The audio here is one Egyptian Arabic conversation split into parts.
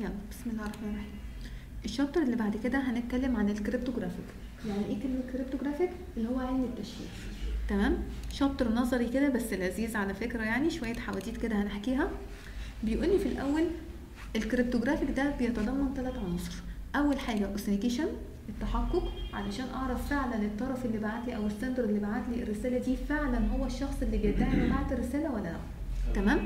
يلا بسم الله الرحمن الرحيم الشابتر اللي بعد كده هنتكلم عن الكريبتوجرافيك يعني ايه كلمه كريبتوجرافيك اللي هو علم التشفير تمام شابتر نظري كده بس لذيذ على فكره يعني شويه حواديت كده هنحكيها بيقول لي في الاول الكريبتوجرافيك ده بيتضمن ثلاث عناصر اول حاجه اوثنيكيشن التحقق علشان اعرف فعلا الطرف اللي بعت لي او السندر اللي بعت لي الرساله دي فعلا هو الشخص اللي بيدعي انه بعت الرساله ولا لا تمام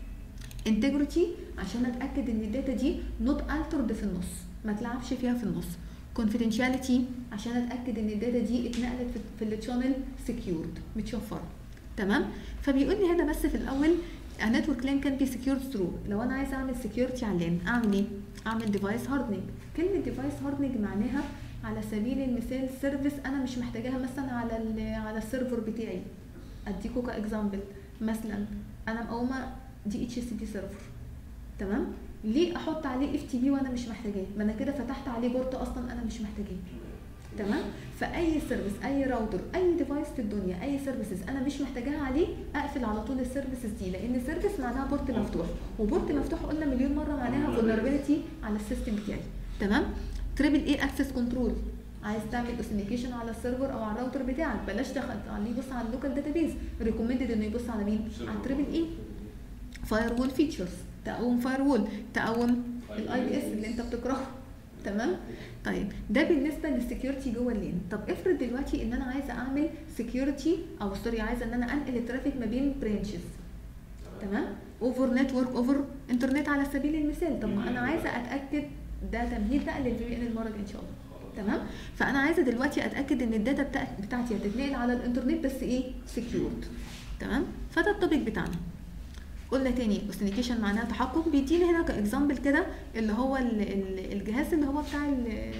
انتجريتي عشان اتاكد ان الداتا دي نوت الترد في النص ما تلعبش فيها في النص confidentiality عشان اتاكد ان الداتا دي اتنقلت في- في التشانل سكيورد متشفره تمام فبيقول لي هنا بس في الاول a network lane can be secured through لو انا عايزه اعمل security على اللين اعمل ايه اعمل device hardening كلمه device hardening معناها على سبيل المثال سيرفيس انا مش محتاجاها مثلا على ال على السيرفر بتاعي اديكوا كاكزامبل مثلا انا مقومه دي اتش سي دي سيرفر تمام ليه احط عليه اف تي بي وانا مش محتاجاه ما انا كده فتحت عليه بورت اصلا انا مش محتاجاه تمام فاي سيرفيس اي راوتر اي ديفايس في الدنيا اي سيرفيسز انا مش محتاجاها عليه اقفل على طول السيرفيسز دي لان سيرفيس معناها بورت مفتوح وبورت مفتوح قلنا مليون مره معناها فولنربيلتي على السيستم بتاعي تمام تريبل اي اكسس كنترول عايز تعمل اوثنيكيشن على السيرفر او على الراوتر بتاعك بلاش دخل عليه يبص على اللوكال داتابيز ريكومندد انه يبص على مين على التريبل اي فاير وول فيتشرز تقوم فاير وول تقوم الاي بي اس اللي انت بتكرهه تمام طيب ده بالنسبه للسكيورتي جوه اللين طب افرض دلوقتي ان انا عايزه اعمل سكيورتي او سوري عايزه ان انا انقل الترافيك ما بين برانشز تمام اوفر نتورك اوفر انترنت على سبيل المثال طب ما انا عايزه اتاكد ده تمهيد بقى للفي بي ان المره الجايه ان شاء الله تمام فانا عايزه دلوقتي اتاكد ان الداتا بتاعت- بتاعتي هتتنقل على الانترنت بس ايه سكيورد تمام فده التوبيك بتاعنا قلنا تاني اوثنيكيشن معناها تحقق بيديني هنا كاكزامبل كده اللي هو ال- ال- الجهاز اللي هو بتاع ال-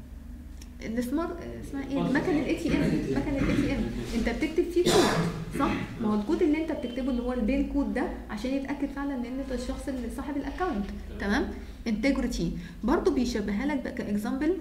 السمارت اسمها ايه مكن الاي تي ام مكن الاي تي ام انت بتكتب فيه كود صح ما هو الكود اللي انت بتكتبه اللي هو البين كود ده عشان يتاكد فعلا ان انت الشخص اللي صاحب الاكونت تمام انتجريتي برضو بيشبهها لك بقى كاكزامبل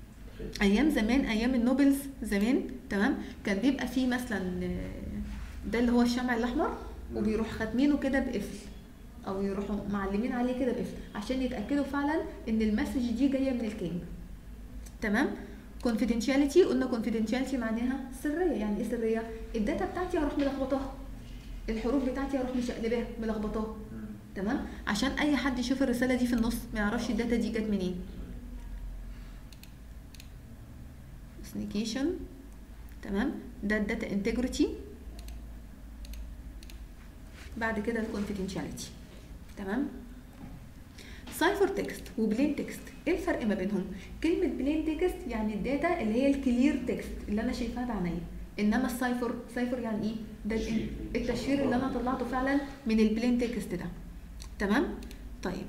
ايام زمان ايام النوبلز زمان تمام كان بيبقى فيه مثلا آه، ده اللي هو الشمع الاحمر وبيروح ختمينه كده بقفل او يروحوا معلمين عليه كده بقفل عشان يتاكدوا فعلا ان المسج دي جايه من الكينج تمام confidentiality قلنا confidentiality معناها سريه يعني ايه سريه الداتا بتاعتي هروح ملخبطاها الحروف بتاعتي هروح مشقلباها ملخبطاها تمام عشان اي حد يشوف الرساله دي في النص ما يعرفش الداتا دي جت منين authentication تمام ده الداتا انتجريتي بعد كده الكونفيدنشاليتي تمام سايفر تكست وبلين تكست ايه الفرق ما بينهم كلمه بلين تكست يعني الداتا اللي هي الكلير تكست اللي انا شايفاها بعينيا انما السايفر سايفر يعني ايه ده الإن- التشفير اللي انا طلعته فعلا من البلين تكست ده تمام طيب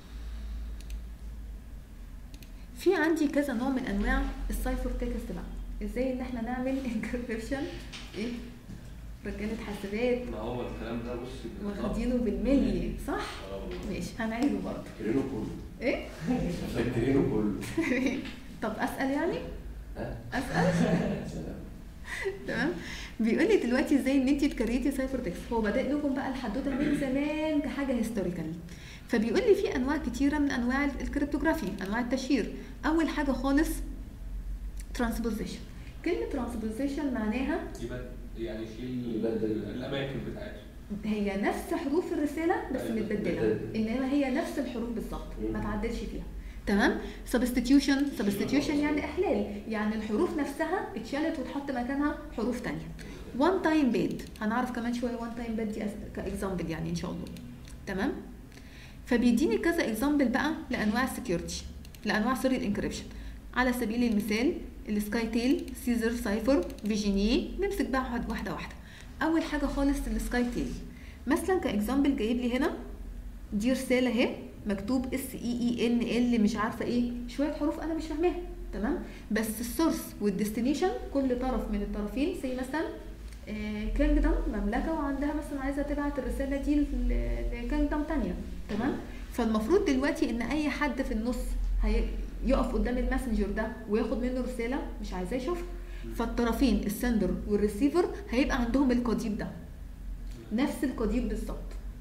في عندي كذا نوع من انواع السايفر تكست بقى ازاي ان احنا نعمل انكريبشن ايه رجاله حاسبات ما هو الكلام ده بص واخدينه بالملي صح آه. ماشي هنعيده برضه فاكرينه كله ايه فاكرينه كله طب اسال يعني ها اسال سلام تمام بيقول لي دلوقتي ازاي ان انت تكريتي سايفر تكست هو بادئ لكم بقى الحدوته من زمان كحاجه هيستوريكال فبيقول لي في انواع كتيره من انواع الكريبتوغرافي انواع التشفير اول حاجه خالص ترانسبوزيشن كلمه ترانسبوزيشن معناها يبقى يعني شيل يبدل. الاماكن بتاعته هي نفس حروف الرساله بس أيوة، متبدله متبدلة. انما هي نفس الحروف بالظبط ما مم. تعدلش فيها تمام سبستيتيوشن سبستيتيوشن يعني احلال يعني الحروف نفسها اتشالت واتحط مكانها حروف تانية وان تايم باد هنعرف كمان شويه وان تايم باد دي كاكزامبل يعني ان شاء الله تمام فبيديني كذا اكزامبل بقى لانواع السكيورتي لانواع سوري الانكريبشن على سبيل المثال السكاي تيل سيزر سايفر فيجينيه نمسك بقى واحد- واحده واحده اول حاجه خالص السكاي تيل مثلا كاكزامبل جايب لي هنا دي رساله اهي مكتوب اس اي اي ان ال مش عارفه ايه شويه حروف انا مش فاهماها تمام بس السورس والديستنيشن كل طرف من الطرفين زي مثلا كينجدم مملكه وعندها مثلا عايزه تبعت الرساله دي لكينجدم تانية تمام فالمفروض دلوقتي ان اي حد في النص هي يقف قدام الماسنجر ده وياخد منه رساله مش عايزاه يشوفها فالطرفين السندر والريسيفر هيبقى عندهم القضيب ده نفس القضيب بالظبط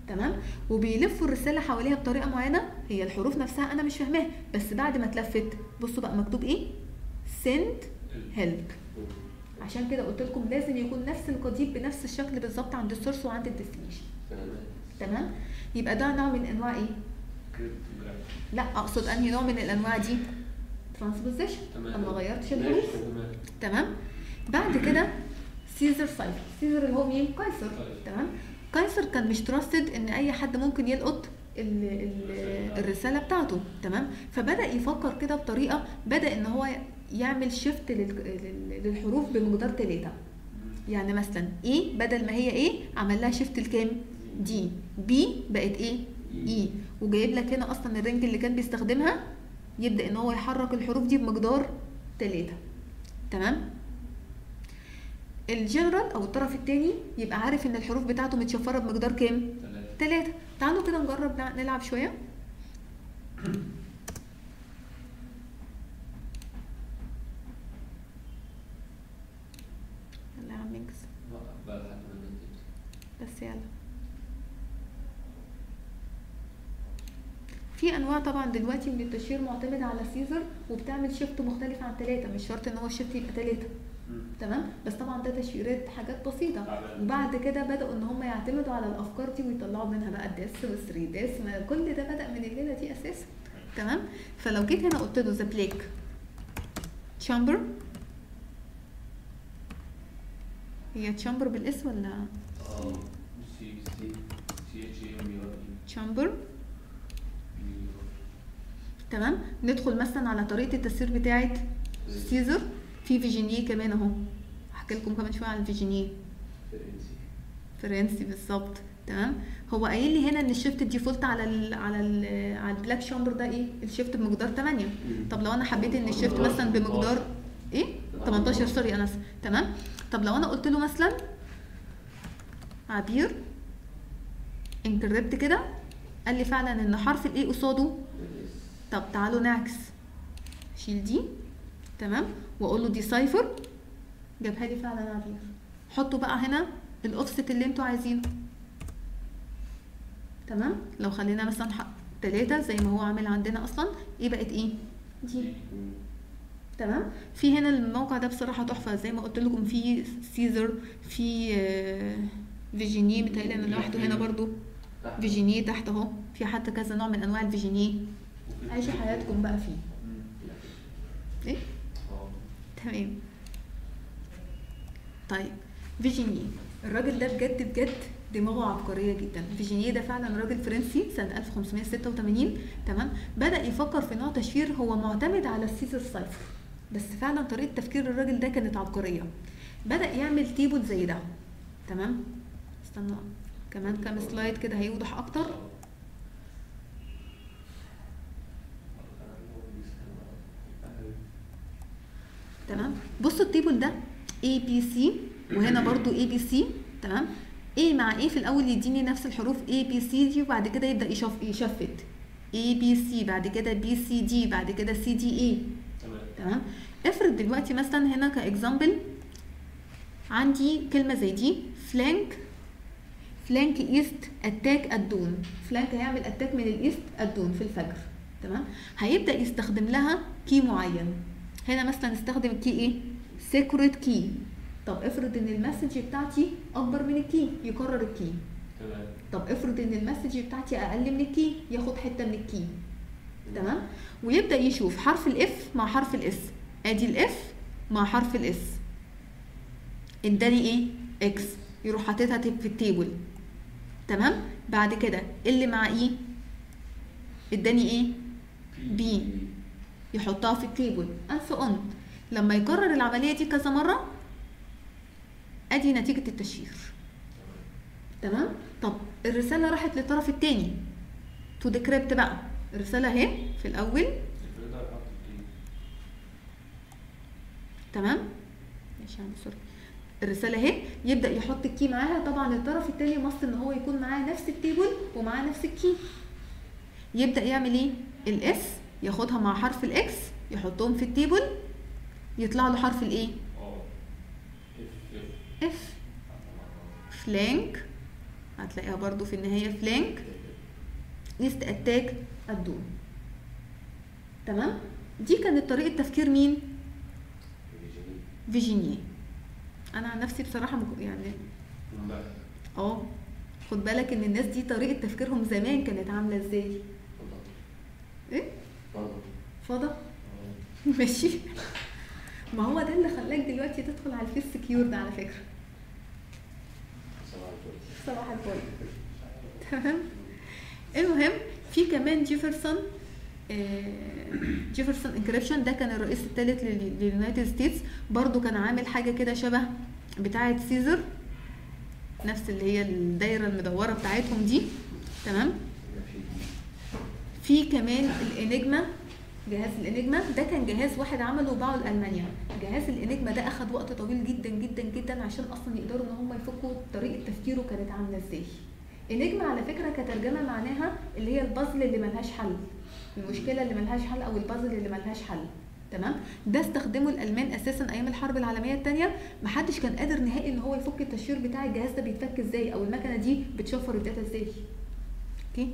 تمام وبيلفوا الرساله حواليها بطريقه معينه هي الحروف نفسها انا مش فاهماها بس بعد ما اتلفت بصوا بقى مكتوب ايه send help عشان كده قلت لكم لازم يكون نفس القضيب بنفس الشكل بالظبط عند السورس وعند الديستنيشن تمام يبقى ده نوع من انواع ايه كريبتوجرافي لا اقصد انهي نوع من الانواع دي ترانسبوزيشن تمام. اما غيرتش ماشي. الحروف تمام تمام بعد كده سيزر سايفر سيزر اللي هو مين قيصر قيصر. تمام قيصر كان مش تراستد ان اي حد ممكن يلقط ال ال الرساله بتاعته تمام فبدا يفكر كده بطريقه بدا ان هو يعمل شيفت للحروف بمقدار ثلاثة يعني مثلا ايه بدل ما هي ايه عمل لها شيفت لكام دي بي بقت ايه اي وجايب لك هنا اصلا الرنج اللي كان بيستخدمها يبدا ان هو يحرك الحروف دي بمقدار ثلاثة تمام الجنرال او الطرف الثاني يبقى عارف ان الحروف بتاعته متشفره بمقدار كام ثلاثة ثلاثة تعالوا كده نجرب نع- نلعب شويه يلا يا عم انجز بقى لحد ما ننتهي بس يلا في انواع طبعا دلوقتي من التشهير معتمده على سيزر وبتعمل شيفت مختلف عن ثلاثه مش شرط ان هو الشيفت يبقى ثلاثه تمام بس طبعا ده تشفيرات حاجات بسيطه تعبان. وبعد كده بداوا ان هم يعتمدوا على الافكار دي ويطلعوا منها بقى الداس والثري داس ما كل ده بدا من الليله دي اساسا تمام فلو جيت هنا قلت له ذا بليك تشامبر هي تشامبر بالاس ولا اه سي سي سي اتش اي ام يو تشامبر تمام ندخل مثلا على طريقه التسيير بتاعه سيزر في فيجينيه كمان اهو هحكي لكم كمان شويه عن الفيجينيه فرنسي فرنسي بالظبط تمام هو قايل لي هنا ان الشيفت ديفولت على ال على ال على البلاك شامبر ده ايه الشيفت بمقدار 8 طب لو انا حبيت ان الشيفت مثلا بمقدار ايه 18 سوري انا اسف تمام طب لو انا قلت له مثلا عبير انكربت كده قال لي فعلا ان حرف الايه قصاده طب تعالوا نعكس شيل دي تمام واقول له دي سايفر جابها لي فعلا عبير حطوا بقى هنا الاوفست اللي انتوا عايزينه تمام لو خلينا مثلا ح- تلاتة زي ما هو عامل عندنا اصلا ايه بقت ايه دي تمام في هنا الموقع ده بصراحه تحفه زي ما قلت لكم في سيزر في آه، فيجينيه متهيألي انا لوحده هنا برضو فيجينيه تحت اهو في حتى كذا نوع من انواع الفيجينيه عيشوا حياتكم بقى فيه ايه تمام طيب فيجينيه الراجل ده بجد بجد دماغه عبقريه جدا فيجينيه ده فعلا راجل فرنسي سنه 1586 تمام بدا يفكر في نوع تشفير هو معتمد على السيزر سايفر بس فعلا طريقه تفكير الراجل ده كانت عبقريه بدا يعمل تيبل زي ده تمام استنى كمان كام سلايد كده هيوضح اكتر تمام بصوا التيبل ده A B C وهنا برضو A B C تمام A مع A في الأول يديني نفس الحروف A B C دي وبعد كده يبدأ يشف يشفت A B C بعد كده B C D بعد كده C D A تمام تمام افرض دلوقتي مثلا هنا كاكزامبل عندي كلمة زي دي فلانك فلانك ايست اتاك الدون فلانك هيعمل اتاك من الايست الدون في الفجر تمام هيبدا يستخدم لها كي معين هنا مثلا استخدم الكي ايه سيكريت كي طب افرض ان المسج بتاعتي اكبر من الكي يكرر الكي تمام طب افرض ان المسج بتاعتي اقل من الكي ياخد حته من الكي تمام ويبدا يشوف حرف الاف مع حرف الاس ادي الاف مع حرف الاس اداني ايه اكس يروح حاططها تب- في التيبل تمام بعد كده اللي مع ايه اداني ايه بي يحطها في التيبل and so on لما يكرر العمليه دي كذا مره ادي نتيجه التشفير تمام طب الرساله راحت للطرف الثاني تو ديكريبت بقى الرساله اهي في الاول يقدر يحط ايه تمام ماشي يا عم سوري الرساله اهي يبدا يحط الكي معاها طبعا الطرف الثاني مص ان هو يكون معاه نفس التيبل ومعاه نفس الكي يبدا يعمل ايه الاس ياخدها مع حرف الاكس يحطهم في التيبل يطلع له حرف الايه اه اف اف اف فلانك هتلاقيها برضو في النهايه فلانك ليست اتاك الدون تمام دي كانت طريقه تفكير مين فيجيني انا عن نفسي بصراحه مك- يعني امبارح اه خد بالك ان الناس دي طريقه تفكيرهم زمان كانت عامله ازاي ايه اتفضل فضى ماشي ما هو ده اللي خلاك دلوقتي تدخل على الفيس سكيور ده على فكره صباح الفل صباح الفل تمام المهم في كمان جيفرسون آه، جيفرسون انكريبشن ده كان الرئيس الثالث لليونايتد ستيتس برضو كان عامل حاجه كده شبه بتاعه سيزر نفس اللي هي الدايره المدوره بتاعتهم دي تمام في كمان الانجما جهاز الانجما ده كان جهاز واحد عمله وباعه لالمانيا جهاز الانجما ده اخد وقت طويل جدا جدا جدا عشان اصلا يقدروا ان هم يفكوا طريقه تفكيره كانت عامله ازاي انجما على فكره كترجمه معناها اللي هي البازل اللي ملهاش حل المشكله اللي ملهاش حل او البازل اللي ملهاش حل تمام ده استخدمه الالمان اساسا ايام الحرب العالميه الثانيه محدش كان قادر نهائي ان هو يفك التشفير بتاع الجهاز ده بيتفك ازاي او المكنه دي بتشفر الداتا ازاي اوكي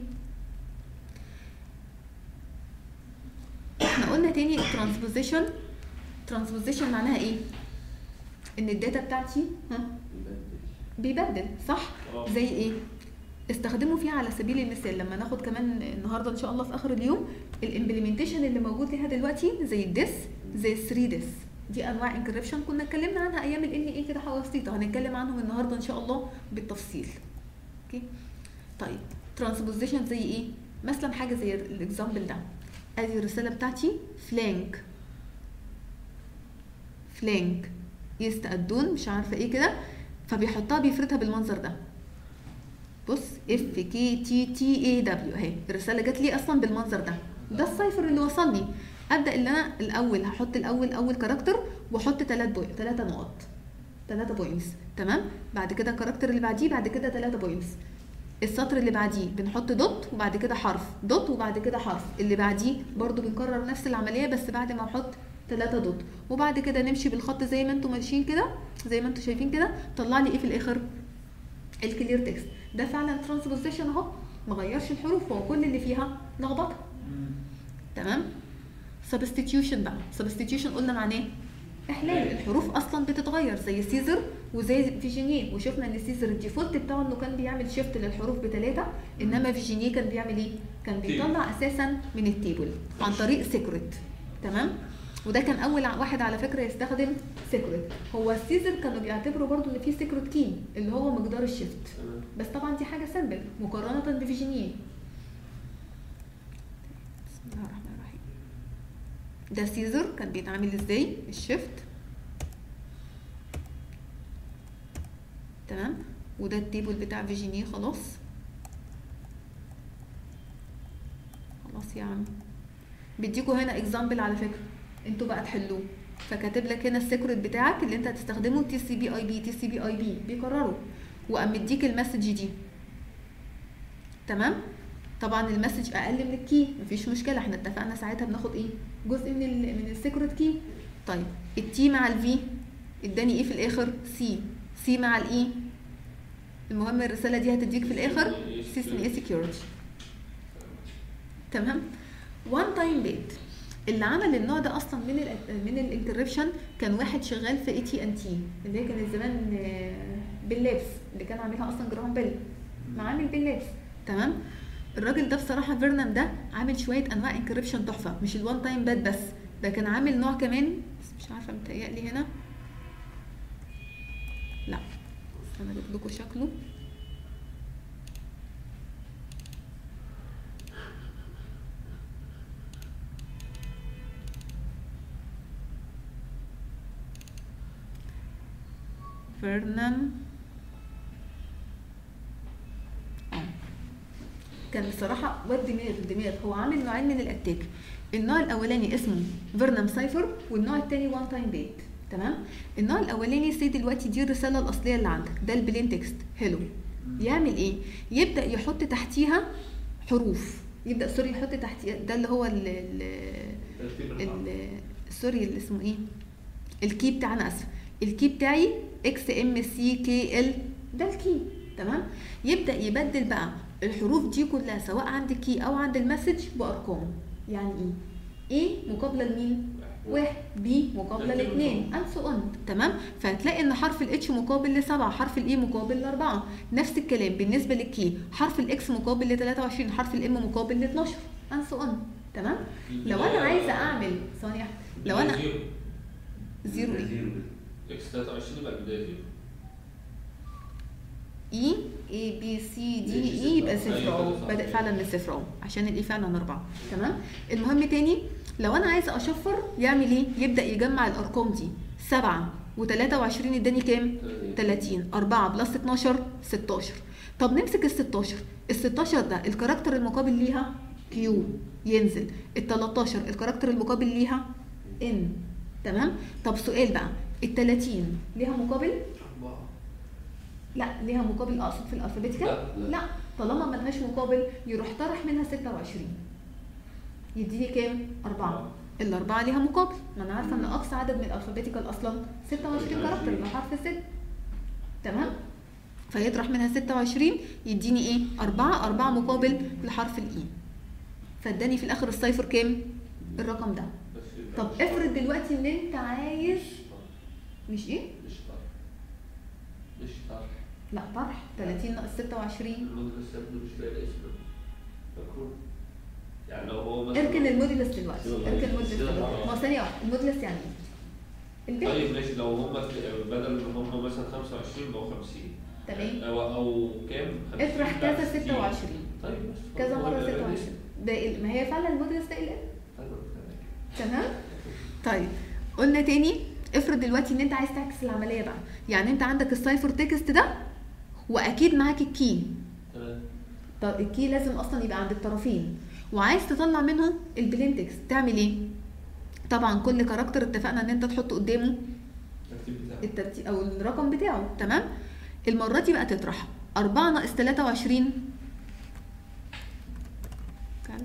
احنا قلنا تاني الترانسبوزيشن ترانسبوزيشن معناها ايه ان الداتا بتاعتي ها بيبدل صح اه. زي ايه استخدموا فيها على سبيل المثال لما ناخد كمان النهارده ان شاء الله في اخر اليوم الامبلمنتيشن اللي موجود ليها دلوقتي زي الديس زي الثري ديس دي انواع انكريبشن كنا اتكلمنا عنها ايام الان ايه كده حاجه بسيطه هنتكلم عنهم النهارده ان شاء الله بالتفصيل اوكي طيب ترانسبوزيشن زي ايه مثلا حاجه زي الاكزامبل ده ادي الرساله بتاعتي فلانك فلانك يستأدون مش عارفه ايه كده فبيحطها بيفردها بالمنظر ده بص اف كي تي تي اي دبليو اهي الرساله جت لي اصلا بالمنظر ده ده السايفر اللي وصلني ابدا ان انا الاول هحط الاول اول كاركتر واحط ثلاث بوي ثلاثه نقط ثلاثه بوينتس تمام بعد كده الكاركتر اللي بعديه بعد كده ثلاثه بوينتس السطر اللي بعديه بنحط دوت وبعد كده حرف دوت وبعد كده حرف اللي بعديه برضو بنكرر نفس العمليه بس بعد ما احط ثلاثة دوت وبعد كده نمشي بالخط زي ما انتم ماشيين كده زي ما انتم شايفين كده طلع لي ايه في الاخر الكلير تكست ده فعلا ترانسبوزيشن اهو ما غيرش الحروف هو كل اللي فيها لخبطه تمام سبستيتيوشن بقى سبستيتيوشن قلنا معناه احلال الحروف اصلا بتتغير زي سيزر وزي فيجينيه وشفنا ان سيزر الديفولت بتاعه انه كان بيعمل شيفت للحروف بثلاثه انما فيجينيه كان بيعمل ايه كان بيطلع اساسا من التيبل عن طريق سيكريت تمام وده كان اول ع- واحد على فكره يستخدم سيكريت هو السيزر كانوا بيعتبروا برضو ان في سيكريت كي اللي هو مقدار الشيفت تمام بس طبعا دي حاجه سمبل مقارنه بفيجينيه بسم الله الرحمن الرحيم ده سيزر كان بيتعامل ازاي الشيفت تمام وده التيبل بتاع فيجينيه خلاص خلاص يا عم بيديكوا هنا اكزامبل على فكره انتوا بقى تحلوه فكاتب لك هنا السيكريت بتاعك اللي انت هتستخدمه تي سي بي اي بي تي سي بي اي بي بيكرروا وقام مديك المسج دي تمام طبعا المسج اقل من الكي مفيش مشكله احنا اتفقنا ساعتها بناخد ايه جزء من ال من السيكريت كي طيب التي مع الفي اداني ايه في الاخر سي سي مع الاي المهم الرساله دي هتديك في الاخر سي اسمه ايه سكيورتي تمام وان تايم بيت اللي عمل النوع ده اصلا من ال من الانكريبشن كان واحد شغال في اي تي ان تي اللي هي كانت زمان آه، باللابس اللي كان عاملها اصلا جراهام بيل معامل باللابس تمام الراجل ده بصراحه فيرنام ده عامل شويه انواع انكريبشن تحفه مش الوان تايم بات بس ده كان عامل نوع كمان بس مش عارفه متهيألي هنا لا بس انا اجيب لكم شكله فيرنام آه. كان بصراحة واد دماغ دماغ هو عامل نوعين من الاتاك النوع الاولاني اسمه فيرنام سايفر والنوع التاني وان تايم بيت تمام النوع الاولاني سي دلوقتي دي الرسالة الاصلية اللي عندك ده البلين تكست هلو يعمل ايه يبدأ يحط تحتيها حروف يبدأ سوري يحط تحتيها ده اللي هو ال ال ترتيب الحرف ال- سوري اللي اسمه ايه الكي بتاعنا اسف الكي بتاعي اكس ام سي كي ال ده الكي تمام يبدا يبدل بقى الحروف دي كلها سواء عند الكي او عند المسج بارقام يعني ايه ايه مقابله لمين واحد بي مقابله ترتيب لاثنين and so on تمام فهتلاقي ان حرف الاتش مقابل لسبعه حرف الاي مقابل لاربعه نفس الكلام بالنسبه للكي حرف الاكس مقابل ل 23 حرف الام مقابل ل 12 and so on تمام لو انا عايزه اعمل ثانيه واحدة. لو انا زيرو زيرو ايه زيرو اكس 23 يبقى البدايه زيرو اي اي بي سي دي ماشي، اي يبقى صفر. صفر أيوة اهو كده صح. بدأ فعلا من صفر اهو عشان الاي فعلا اربعه تمام المهم تاني لو انا عايزه اشفر يعمل ايه؟ يبدا يجمع الارقام دي 7 و23 اداني كام؟ 30 4 بلس 12 16 طب نمسك ال 16 ال 16 ده الكاركتر المقابل ليها كيو ينزل ال 13 الكاركتر المقابل ليها ان تمام طب سؤال بقى ال 30 ليها مقابل أربعة لا ليها مقابل اقصد في الالفابيتيكال لا، لا. لا طالما ملهاش مقابل يروح طرح منها 26 يديني كام؟ أربعة الأربعة ليها مقابل ما أنا عارفة إن أقصى عدد من الألفابيتيكال أصلا 26 كاركتر اللي هو حرف الست تمام؟ فيطرح منها 26 يديني إيه؟ أربعة أربعة مقابل لحرف الإي فاداني في الآخر الصيفر كام؟ الرقم ده بس يبقى طب مش افرض طرح. دلوقتي إن أنت عايز مش مش إيه؟ مش طرح مش طرح لا طرح 30 ناقص 26 المدرس ابنه مش لاقي اسمه فاكره يعني لو هو مثلا اركن الموديلس دلوقتي سيبه اركن معلش. الموديلس سيبه دلوقتي معلش. ما هو ثانية واحدة الموديلس يعني ايه؟ البيت طيب ماشي لو هم بدل ما هم مثلا 25 بقوا 50 تمام او او كام؟ 50 اطرح بقى كذا 60. 26 طيب بس كذا هو مرة يبقى 26 ده ال- ما هي فعلا الموديلس ده ال طيب، تمام. تمام طيب قلنا تاني افرض دلوقتي ان انت عايز تعكس العمليه بقى يعني انت عندك السايفر تكست ده واكيد معاك الكي تمام طب الكي لازم اصلا يبقى عند الطرفين وعايز تطلع منه البلين تكست تعمل ايه طبعا كل كاركتر اتفقنا ان انت تحط قدامه الترتيب بتاعه الترتيب او الرقم بتاعه تمام المره دي بقى تطرح 4 ناقص 23 تعال.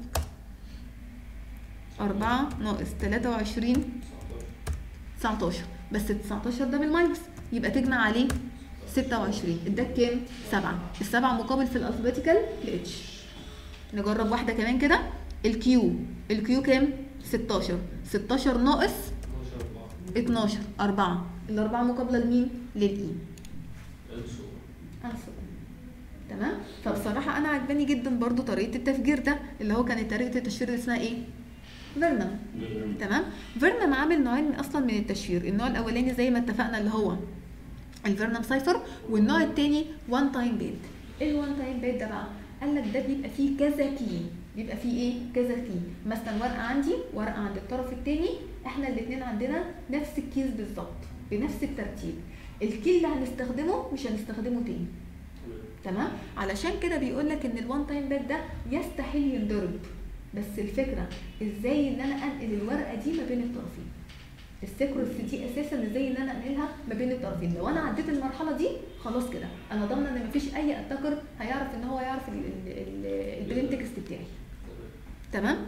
4 ناقص 23 19 19 بس ال 19 ده بالماينس يبقى تجمع عليه 26 اداك كام؟ 7 السبعة مقابل في الالفابيتيكال لاتش نجرب واحدة كمان كده الكيو الكيو كام؟ 16 16 ناقص 12 4 12 4 الأربعة مقابلة لمين؟ للإي انسوا أنسب تمام فبصراحة أنا عجباني جدا برضو طريقة التفجير ده اللي هو كانت طريقة التشفير اللي اسمها إيه؟ فيرنم تمام فيرنم عامل نوعين اصلا من التشفير النوع الاولاني زي ما اتفقنا اللي هو الفيرنم سايفر والنوع الثاني وان تايم بيد ايه الوان تايم بيد ده بقى قال لك ده بيبقى فيه كذا كي بيبقى فيه ايه كذا كي مثلا ورقه عندي ورقه عند الطرف الثاني احنا الاثنين عندنا نفس الكيس بالظبط بنفس الترتيب الكي اللي هنستخدمه مش هنستخدمه تاني تمام علشان كده بيقول لك ان الوان تايم باك ده يستحيل ينضرب بس الفكره ازاي ان انا انقل الورقه دي ما بين الطرفين السيكرس دي اساسا ازاي ان انا انقلها ما بين الطرفين لو انا عديت المرحله دي خلاص كده انا ضامنه ان مفيش اي اتاكر هيعرف ان هو يعرف البلين تكست بتاعي تمام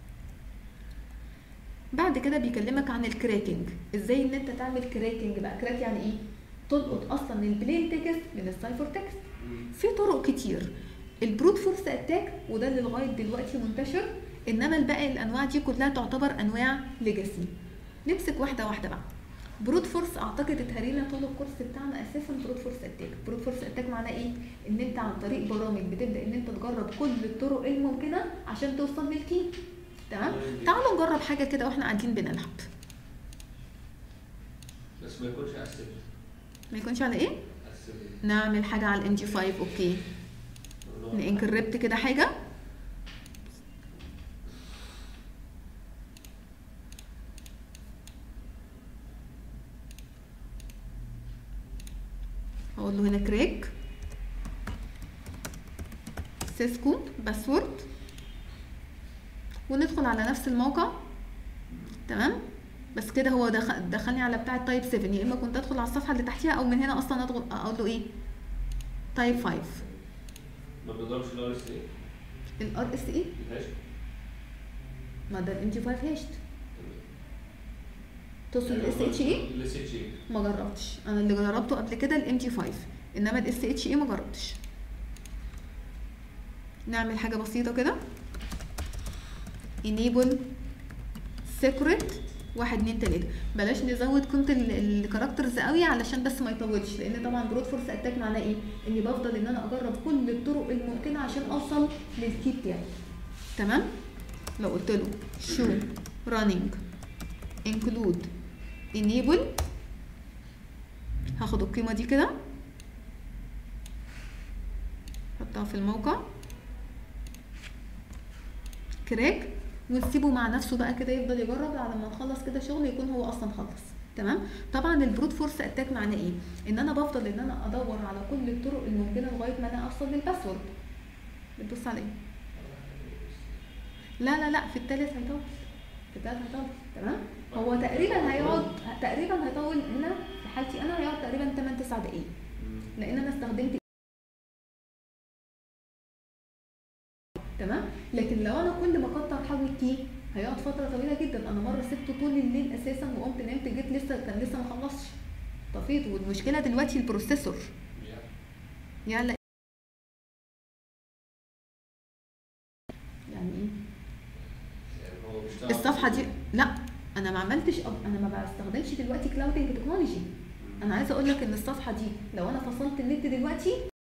بعد كده بيكلمك عن الكراكنج ازاي ان انت تعمل كراكنج بقى كراك يعني ايه تلقط اصلا البلين تكست من السايفر تكست في طرق كتير البروت فورس اتاك وده اللي لغايه دلوقتي منتشر انما الباقي الانواع دي كلها تعتبر انواع ليجاسي نمسك واحده واحده بقى بروت فورس اعتقد اتهرينا طول الكورس بتاعنا اساسا بروت فورس اتاك بروت فورس اتاك معناه ايه ان انت عن طريق برامج بتبدا ان انت تجرب كل الطرق الممكنه عشان توصل للكي تمام تعالوا نجرب حاجه كده واحنا قاعدين بنلعب بس ما يكونش على السبب ما يكونش على ايه على السبب نعمل حاجه على الام جي 5 اوكي ننكربت كده حاجه هقول له هنا كريك سيسكو باسورد وندخل على نفس الموقع تمام بس كده هو دخل دخلني على بتاع التايب 7 يا اما كنت ادخل على الصفحه اللي تحتيها او من هنا اصلا ادخل اقول له ايه تايب 5 ما بنضربش الار اس ايه الار اس اي مفيهاش ما ده الام جي 5 هاشت تقصد الاس اتش اي الاس اتش اي ما جربتش انا اللي جربته قبل كده الام جي 5 انما الاس اتش اي ما جربتش نعمل حاجه بسيطه كده enable secret واحد اتنين تلاته بلاش نزود قيمه الكاركترز قوي علشان بس ما يطولش لان طبعا برود فورس اتاك معناه ايه اني بفضل ان انا اجرب كل الطرق الممكنه عشان اوصل للكي بتاعي تمام لو قلت له show running include enable هاخد القيمه دي كده احطها في الموقع كراك ونسيبه مع نفسه بقى كده يفضل يجرب على ما نخلص كده شغل يكون هو اصلا خلص تمام طبعا البروت فورس اتاك معناه ايه ان انا بفضل ان انا ادور على كل الطرق الممكنه لغايه ما انا اوصل للباسورد بتبص على ايه لا لا لا في التالت هيطول في التالت هيطول تمام هو تقريبا هيقعد تقريبا هيطول هنا في حالتي انا هيقعد تقريبا 8 9 دقايق لان انا استخدمت تمام لكن لو انا كل ما اكتر حجم الكي هيقعد فتره طويله جدا انا مره سبته طول الليل اساسا وقمت نمت جيت لسه كان لسه ما خلصش طفيت والمشكله دلوقتي البروسيسور يلا يعني ايه يعني هو بيشتغل الصفحه دي لا انا ما عملتش أب... انا ما بستخدمش دلوقتي كلاودنج تكنولوجي انا عايزه اقول لك ان الصفحه دي لو انا فصلت النت دلوقتي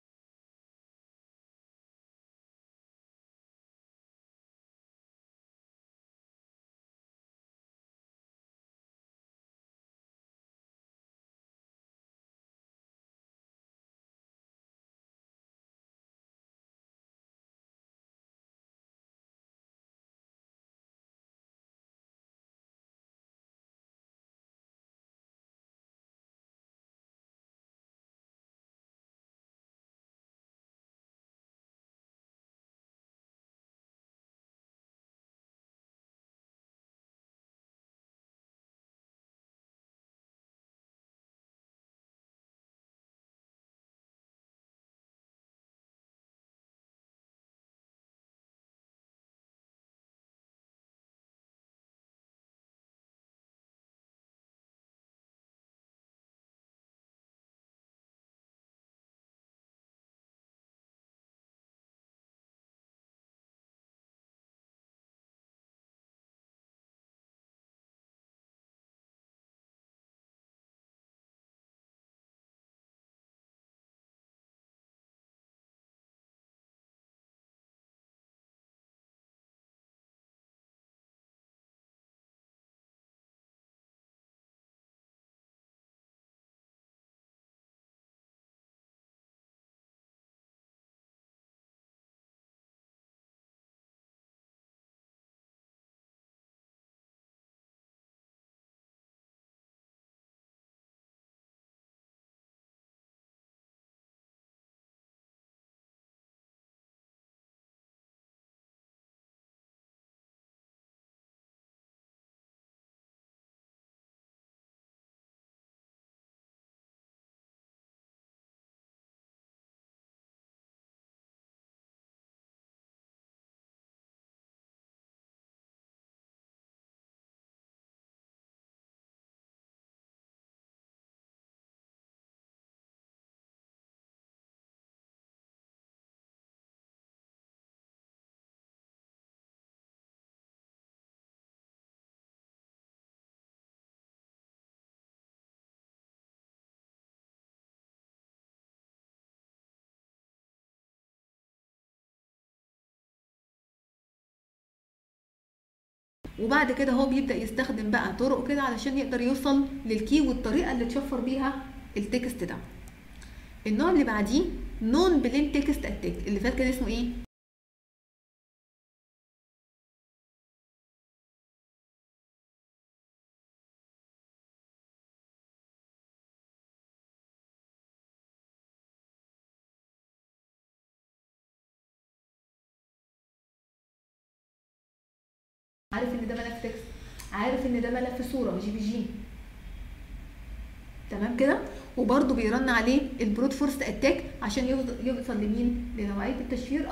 وبعد كده هو بيبدا يستخدم بقى طرق كده علشان يقدر يوصل للكي والطريقه اللي تشفر بيها التكست ده النوع اللي بعديه نون بلين تكست اتاك اللي فات كان اسمه ايه عارف ان ده ملف تكست عارف ان ده ملف صوره جي بي جي تمام كده وبرده بيرن عليه البروت فورس اتاك عشان يوصل يوصل لمين لنوعيه التشفير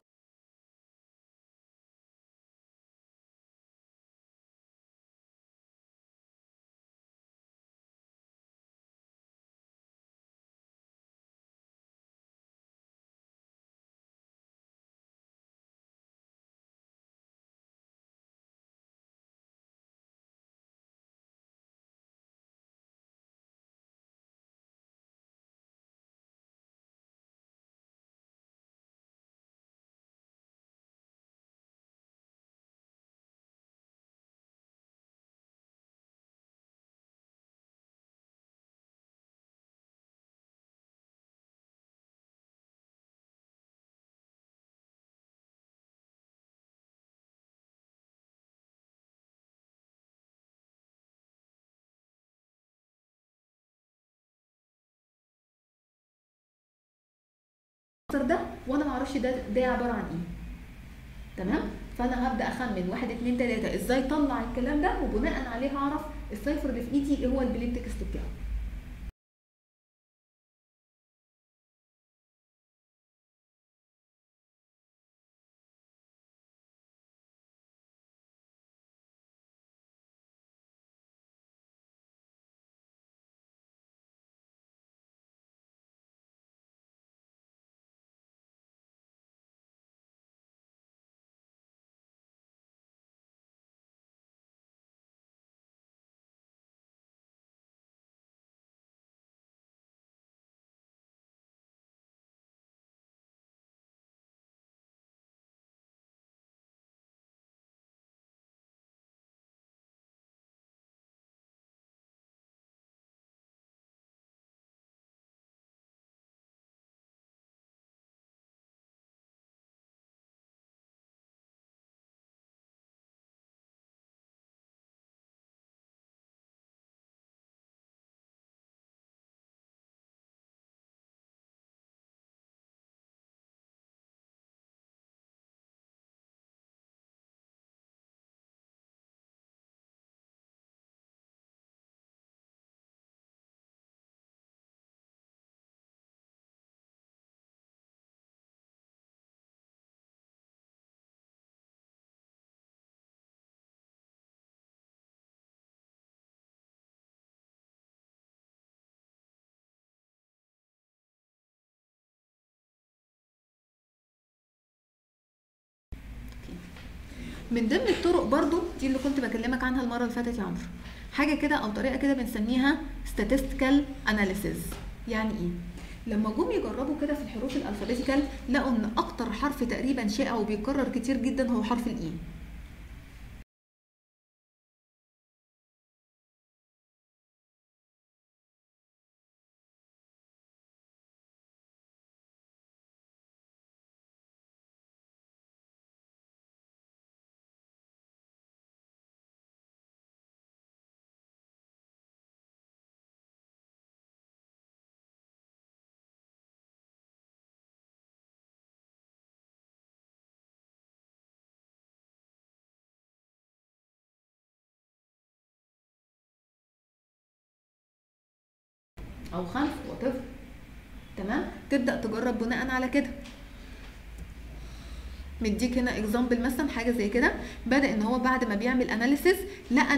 ده وانا ما اعرفش ده ده عباره عن ايه تمام فانا هبدا اخمن واحد اتنين تلاته ازاي طلع الكلام ده وبناء عليه هعرف السايفر اللي في ايدي ايه هو البلين تكست بتاعه من ضمن الطرق برضو دي اللي كنت بكلمك عنها المره اللي فاتت يا عمرو حاجه كده او طريقه كده بنسميها statistical analysis يعني ايه لما جم يجربوا كده في الحروف الالفابيتيكال لقوا ان اكتر حرف تقريبا شائع وبيتكرر كتير جدا هو حرف الاي او خمس وات تمام تبدا تجرب بناء على كده مديك هنا اكزامبل مثلا حاجه زي كده بدا ان هو بعد ما بيعمل اناليسيس لقى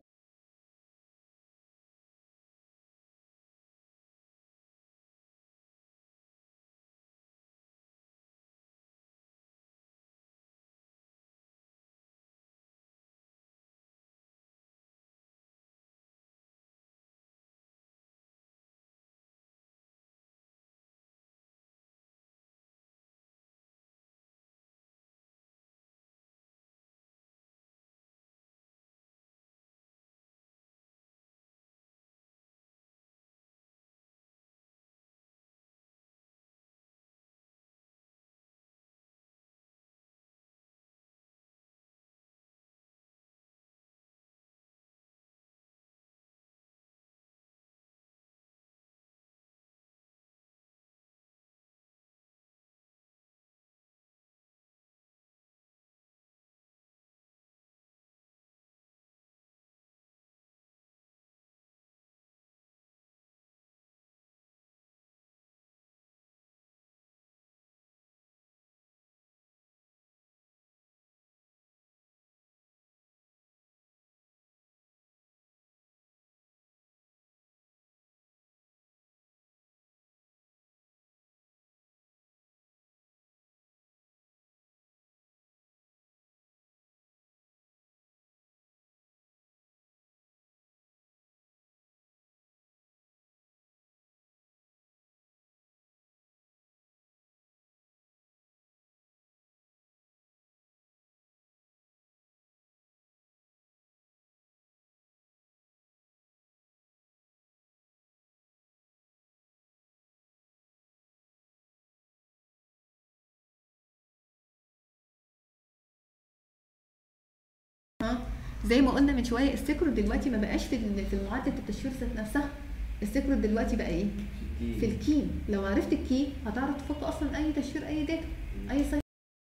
ها زي ما قلنا من شويه السكر دلوقتي ما بقاش في ال- في معدة التشفير ذات نفسها السيكرت دلوقتي بقى ايه في في الكي لو عرفت الكي هتعرف تفك اصلا اي تشفير اي داتا اي سايت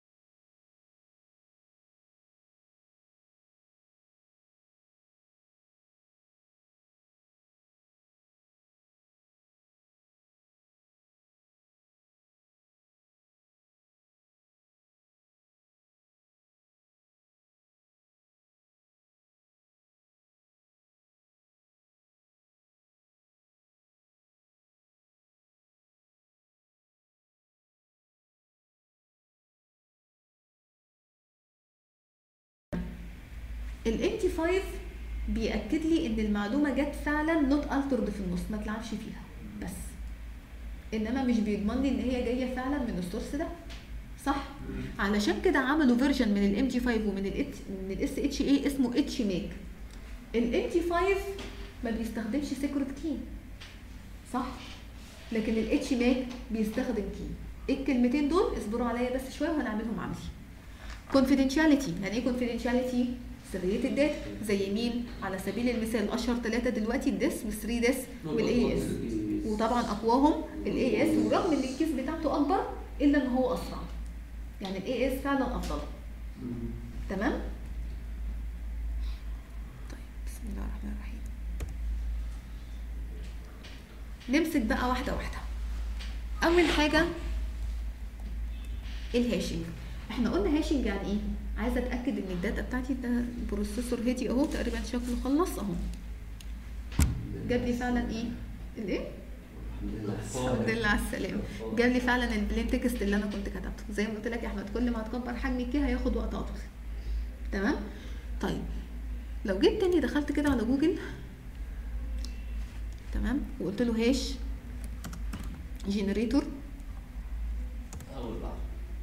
الام تي 5 بياكد لي ان المعلومه جت فعلا نوت الترد في النص ما تلعبش فيها بس انما مش بيضمن لي ان هي جايه فعلا من السورس ده صح علشان كده عملوا فيرجن من الام تي 5 ومن ال من الاس اتش اي اسمه اتش ميك الام تي 5 ما بيستخدمش سيكرت كي صح لكن الاتش ميك بيستخدم كي ايه الكلمتين دول اصبروا عليا بس شويه وهنعملهم عملي confidentiality يعني ايه confidentiality سرية الداتا زي مين على سبيل المثال اشهر ثلاثة دلوقتي الديس والثري ديس والاي اس وطبعا اقواهم الاي اس ورغم ان الكيس بتاعته اكبر الا ان هو اسرع يعني الاي اس فعلا افضل تمام طيب بسم الله الرحمن الرحيم نمسك بقى واحدة واحدة أول حاجة الهاشنج احنا قلنا هاشنج يعني ايه؟ عايزة اتأكد ان الداتا بتاعتي ده البروسيسور هدي اهو تقريبا شكله خلص اهو جاب لي فعلا ايه؟ الايه؟ الحمد لله على السلامة جاب لي فعلا البلين تكست اللي انا كنت كتبته زي ما قلت لك يا احمد كل ما هتكبر حجم الكي هياخد وقت اطول تمام؟ طيب لو جيت تاني دخلت كده على جوجل تمام وقلت له هاش جنريتور أول بعض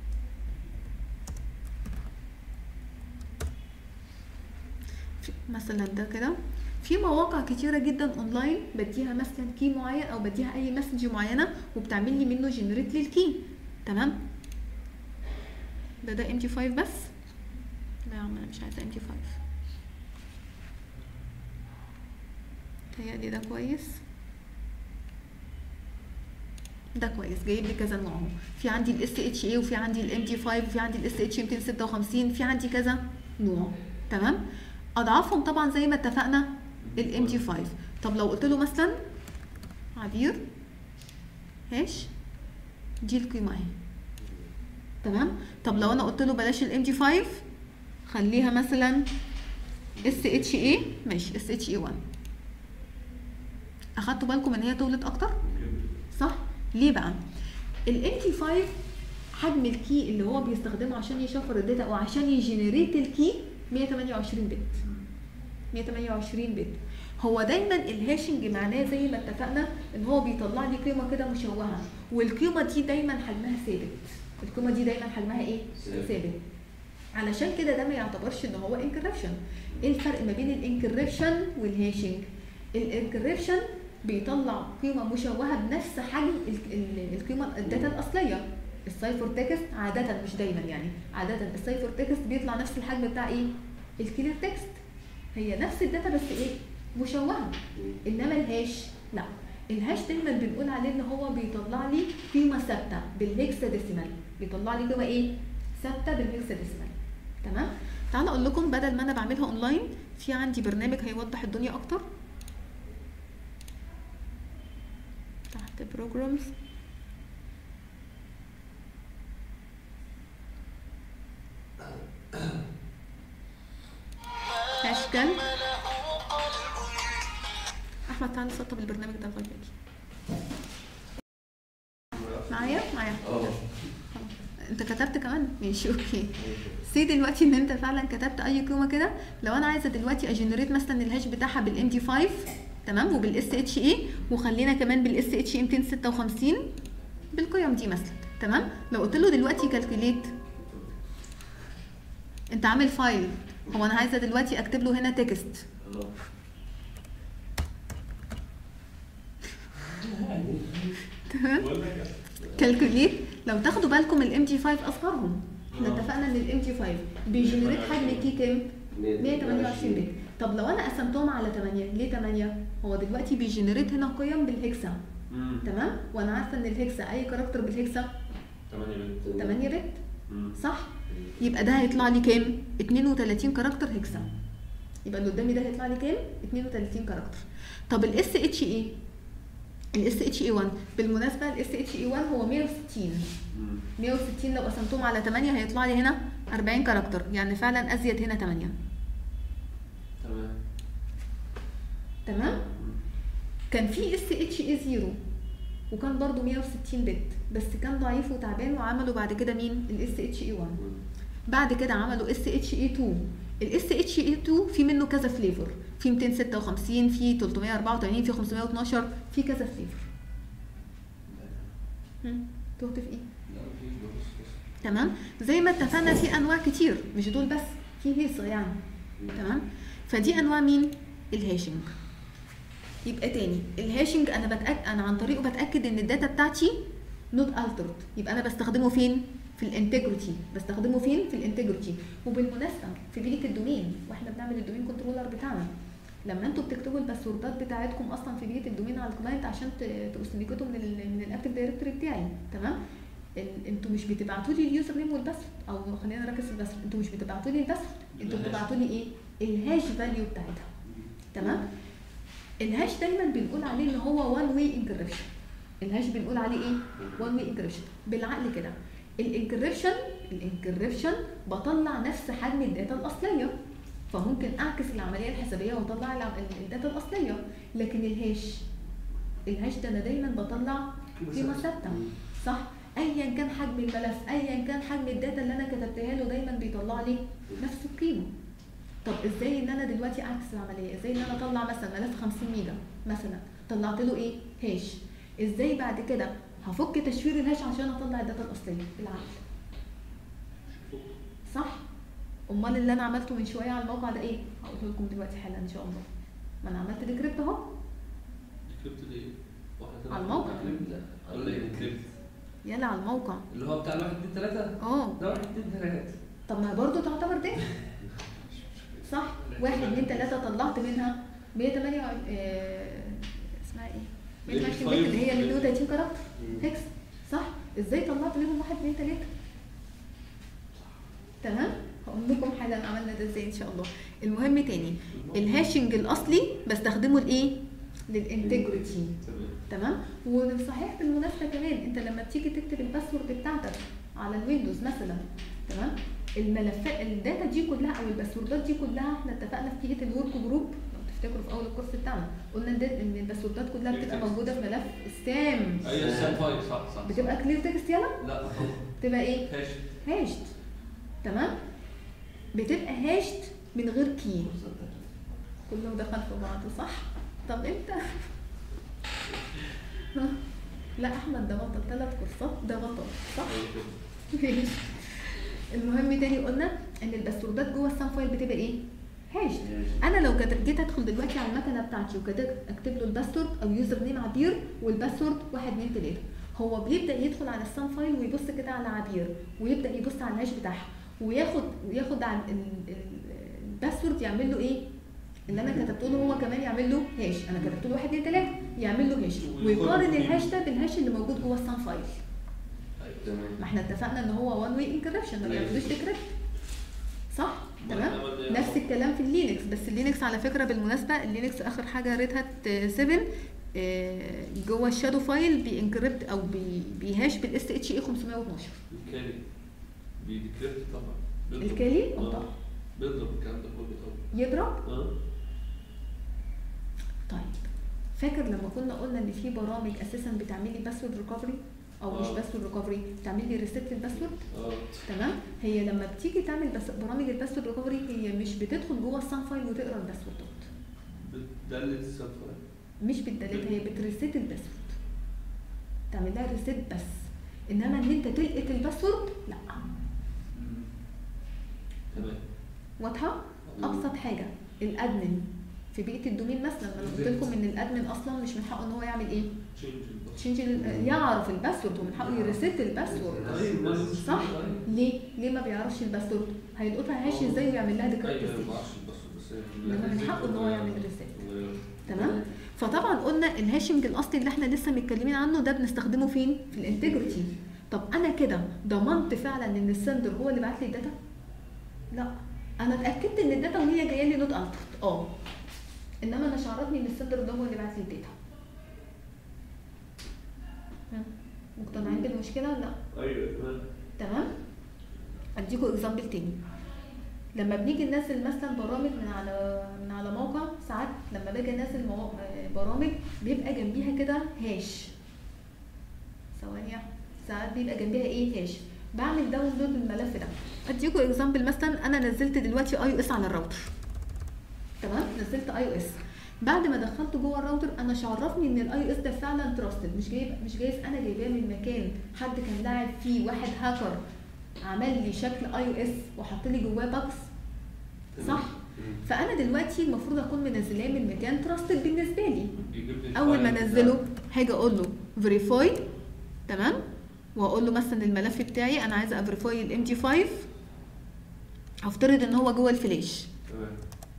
مثلا ده كده في مواقع كتيرة جدا اونلاين بديها مثلا كي معين او بديها اي مسج معينة وبتعمل لي منه جنريت للكي تمام ده ده ام جي 5 بس لا يا عم انا مش عايزه ام جي 5 تهيألي ده كويس ده كويس جايب لي كذا نوع اهو في عندي الاس اتش اي وفي عندي الام دي 5 وفي عندي الاس اتش 256 في عندي كذا نوع تمام اضعافهم طبعا زي ما اتفقنا الام دي 5 طب لو قلت له مثلا عبير هاش دي القيمه اهي تمام طب لو انا قلت له بلاش الام دي 5 خليها مثلا اس اتش اي ماشي اس اتش اي 1 اخدتوا بالكم ان هي طولت اكتر صح ليه بقى الام تي 5 حجم الكي اللي هو بيستخدمه عشان يشفر الداتا او عشان يجنريت الكي 128 بت 128 بت هو دايما الهاشنج معناه زي ما اتفقنا ان هو بيطلع لي قيمه كده مشوهه والقيمه دي دايما حجمها ثابت القيمه دي دايما حجمها ايه ثابت. ثابت علشان كده ده ما يعتبرش ان هو انكريبشن ايه الفرق ما بين الانكريبشن والهاشنج الانكريبشن بيطلع قيمه مشوهه بنفس حجم ال- ال- القيمه الداتا الاصليه السايفر تكست عاده مش دايما يعني عاده السايفر تكست بيطلع نفس الحجم بتاع ايه الكلير تكست هي نفس الداتا بس ايه مشوهه انما الهاش لا الهاش دايما بنقول عليه ان هو بيطلع لي قيمه ثابته بالهكسا ديسيمال بيطلع لي قيمه ايه ثابته بالهكسا ديسيمال تمام تعالوا اقول لكم بدل ما انا بعملها اونلاين في عندي برنامج هيوضح الدنيا اكتر تحت بروجرامز اشكال احمد تعالى سطب البرنامج ده لغايه باجي معايا معايا اه خلاص. انت كتبت كمان ماشي اوكي سي دلوقتي ان انت فعلا كتبت اي قيمه كده لو انا عايزه دلوقتي اجنريت مثلا الهاش بتاعها بالام دي 5 تمام وبالاس اتش اي وخلينا كمان بالاس اتش اي 256 بالقيم دي مثلا تمام لو قلت له دلوقتي كالكوليت انت عامل فايل هو انا عايزه دلوقتي اكتب له هنا تكست الله تمام كالكوليت لو تاخدوا بالكم الام جي 5 اصغرهم احنا اتفقنا ان الام جي 5 بيجنريت حجم كي كام 128 بت طب لو انا قسمتهم على 8 ليه 8 هو دلوقتي بيجنريت هنا قيم بالهكسا امم تمام وانا عارفه ان الهكسا اي كاركتر بالهكسا 8 بنت 8 بت امم صح يبقى ده هيطلع لي كام 32 كاركتر هكسا يبقى اللي قدامي ده هيطلع لي كام 32 كاركتر طب الاس اتش اي الاس اتش اي 1 بالمناسبه الاس اتش اي 1 هو 160 امم 160 لو قسمتهم على 8 هيطلع لي هنا 40 كاركتر يعني فعلا ازيد هنا 8 تمام تمام مم. كان في اس اتش اي 0 وكان برضو 160 بت بس كان ضعيف وتعبان وعملوا بعد كده مين الاس اتش اي 1 مم. بعد كده عملوا اس اتش اي 2 الاس اتش اي 2 في منه كذا فليفر في 256 في 384 في 512 في كذا فليفر هم، تهت في ايه لا مفيش بص بص تمام زي ما اتفقنا في انواع كتير مش دول بس في هيصه يعني تمام فدي انواع مين الهاشنج يبقى تاني الهاشنج انا بتاكد انا عن طريقه بتاكد ان الداتا بتاعتي نوت الترد يبقى انا بستخدمه فين في الانتجريتي بستخدمه فين في الانتجريتي وبالمناسبه في بيئه الدومين واحنا بنعمل الدومين كنترولر بتاعنا لما انتوا بتكتبوا الباسوردات بتاعتكم اصلا في بيئه الدومين على الكلاينت عشان تستنيكتوا من ال من الاكتف دايركتوري بتاعي تمام ال- انتوا مش بتبعتوا لي اليوزر نيم والباسورد او خلينا نركز في الباسورد انتوا مش بتبعتوا لي الباسورد انتوا الهاش. بتبعتوا لي ايه الهاش فاليو بتاعتها تمام الهاش دايما بنقول عليه ان هو وان واي انكريبشن الهاش بنقول عليه ايه وان واي انكريبشن بالعقل كده الانكريبشن الانكريبشن بطلع نفس حجم الداتا الاصليه فممكن اعكس العمليه الحسابيه واطلع الع- ال- الداتا الاصليه لكن الهاش الهاش ده انا دايما بطلع قيمه ثابته صح ايا كان حجم الملف ايا كان حجم الداتا اللي انا كتبتها له دايما بيطلع لي نفس القيمه طب ازاي ان انا دلوقتي اعكس العمليه ازاي ان انا اطلع مثلا ملف 50 ميجا مثلا طلعت له ايه هاش ازاي بعد كده هفك تشفير الهاش عشان اطلع الداتا الاصليه بالعقل صح امال اللي انا عملته من شويه على الموقع ده ايه هقول لكم دلوقتي حالا ان شاء الله ما انا عملت ديكريبت اهو كتبت ليه؟ واحد تاني. على الموقع. لا قال لي كتبت يلا على الموقع اللي هو بتاع الواحد اتنين تلاتة اه ده واحد اتنين تلاتة طب ما برضه تعتبر داتا صح واحد اتنين تلاته طلعت منها 108 آه، اسمها ايه 120 بت اللي هي ال 32 كاركتر هكس صح ازاي طلعت منهم واحد اتنين تلاته تمام هقول لكم حالا عملنا ده ازاي ان شاء الله المهم تاني الهاشنج الاصلي بستخدمه لايه للانتجريتي تمام تمام وصحيح بالمناسبه كمان انت لما بتيجي تكتب الباسورد بتاعتك على الويندوز مثلا تمام الملفات الداتا دي كلها او الباسوردات دي كلها احنا اتفقنا في بيئه الورك جروب لو تفتكروا في اول الكورس بتاعنا قلنا ان ده- ان الباسوردات كلها بتبقى موجوده في ملف السام ايوه السام فايل صح صح بتبقى كلير تكست يلا لا طبعا بتبقى ايه هاش هاشت تمام بتبقى هاشت من غير كي كله دخل في بعضه صح طب انت لا احمد ده بطل ثلاث كورسات ده بطل صح ماشي المهم تاني قلنا ان الباسوردات جوه السام فايل بتبقى ايه هاش انا لو كت- جيت ادخل دلوقتي على المكنه بتاعتي وكتبت اكتب له الباسورد او يوزر نيم عبير والباسورد 1 2 3 هو بيبدا يدخل على السام فايل ويبص كده على عبير ويبدا يبص على الهاش بتاعها وياخد وياخد عن ال- ال- الباسورد يعمل له ايه اللي انا كتبته له هو كمان يعمل له هاش انا كتبت له 1 2 3 يعمل له هاش ويقارن الهاش ده بالهاش اللي موجود جوه السام فايل ما احنا اتفقنا ان هو وان واي انكريبشن ما بيعملوش ديكريبت صح تمام نفس الكلام في اللينكس بس اللينكس على فكره بالمناسبه اللينكس اخر حاجه ريد هات 7 آه، جوه الشادو فايل بينكريبت او بي بيهاش بالاس اتش اي 512 الكالي بيديكريبت طبعا بيضرب. الكالي؟ اه آه. طبعا. بيضرب الكلام ده كله طبعا يضرب اه طيب فاكر لما كنا قلنا ان في برامج اساسا بتعمل لي باسورد ريكفري او مش آه. باسورد ريكفري بتعمل لي ريست للباسورد اه تمام هي لما بتيجي تعمل بس برامج الباسورد ريكفري هي مش بتدخل جوه السام فايل وتقرا الباسوردات بتدلت السام فايل مش بتدلت هي بتريست الباسورد تعمل لها ريست بس انما ان انت تلقط الباسورد لا تمام واضحه ابسط حاجه الادمن في بيئه الدومين مثلا ما انا قلت لكم ان الادمن اصلا مش من حقه ان هو يعمل ايه تشينج الباسورد. تشينج ال- يعرف الباسورد ومن حقه يريست الباسورد طيب ما صح ليه ليه ما بيعرفش الباسورد هيلقطها هاش ازاي ويعمل لها ديكريبت ايوه ازاي ما اعرفش الباسورد بس إنما من حقه إن هو يعمل ريسيت. تمام فطبعا قلنا الهاشنج الاصلي اللي احنا لسه متكلمين عنه ده بنستخدمه فين في الانتجريتي طب انا كده ضمنت فعلا ان السندر هو اللي بعت لي الداتا لا انا اتاكدت ان الداتا وهي جايه لي نوت الترد اه انما انا شعرتني ان السندر ده هو اللي بعت لي الداتا ها، مقتنعين بالمشكله ولا لا ايوه تمام تمام اديكوا اكزامبل تاني لما بنيجي ننزل مثلا برامج من على من على موقع ساعات لما باجي انزل مو... آه، برامج بيبقى جنبيها كده هاش ثواني ساعات بيبقى جنبيها ايه هاش بعمل داونلود للملف ده اديكوا اكزامبل مثلا انا نزلت دلوقتي اي او اس على الراوتر تمام نزلت اي او اس بعد ما دخلته جوه الراوتر انا شعرفني ان الاي او اس ده فعلا تراستد مش جايب مش جايز انا جايباه من مكان حد كان لاعب فيه واحد هاكر عمل لي شكل اي او اس وحط لي جواه باكس صح فانا دلوقتي المفروض اكون منزلاه من مكان تراستد بالنسبه لي اول ما انزله هاجي اقول له فيريفاي تمام واقول له مثلا الملف بتاعي انا عايزه افيريفاي الام دي 5 هفترض ان هو جوه الفلاش تمام